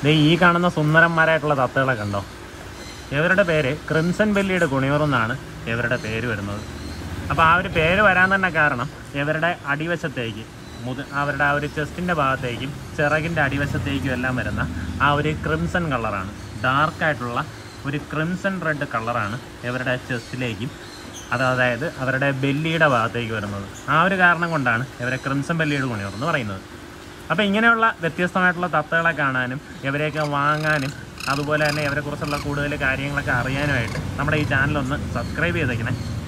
ദേ ഈ കാണുന്ന സുന്ദരന്മാരായിട്ടുള്ള തത്തകളെ കണ്ടോ ഇവരുടെ പേര് ക്രിംസൺ ബെല്ലിയുടെ കുണിയൂർ എന്നാണ് ഇവരുടെ പേര് വരുന്നത് അപ്പോൾ ആ ഒരു പേര് വരാൻ തന്നെ കാരണം ഇവരുടെ അടിവശത്തേക്ക് മുത അവരുടെ ആ ഒരു ചെസ്റ്റിൻ്റെ ഭാഗത്തേക്കും ചിറകിൻ്റെ അടിവശത്തേക്കും എല്ലാം വരുന്ന ആ ഒരു ക്രിംസൺ കളറാണ് ഡാർക്കായിട്ടുള്ള ഒരു ക്രിംസൺ റെഡ് കളറാണ് ഇവരുടെ ചെസ്റ്റിലേക്കും അത് അതായത് അവരുടെ ബെല്ലിയുടെ ഭാഗത്തേക്ക് വരുന്നത് ആ ഒരു കാരണം കൊണ്ടാണ് ഇവരെ ക്രിംസൺ ബെല്ലിയുടെ കുണിയൂർ എന്ന് പറയുന്നത് അപ്പോൾ ഇങ്ങനെയുള്ള വ്യത്യസ്തമായിട്ടുള്ള തത്തകളെ കാണാനും ഇവരെയൊക്കെ വാങ്ങാനും അതുപോലെ തന്നെ ഇവരെക്കുറിച്ചുള്ള കൂടുതൽ കാര്യങ്ങളൊക്കെ അറിയാനുമായിട്ട് നമ്മുടെ ഈ ചാനൽ ഒന്ന് സബ്സ്ക്രൈബ് ചെയ്തേക്കണേ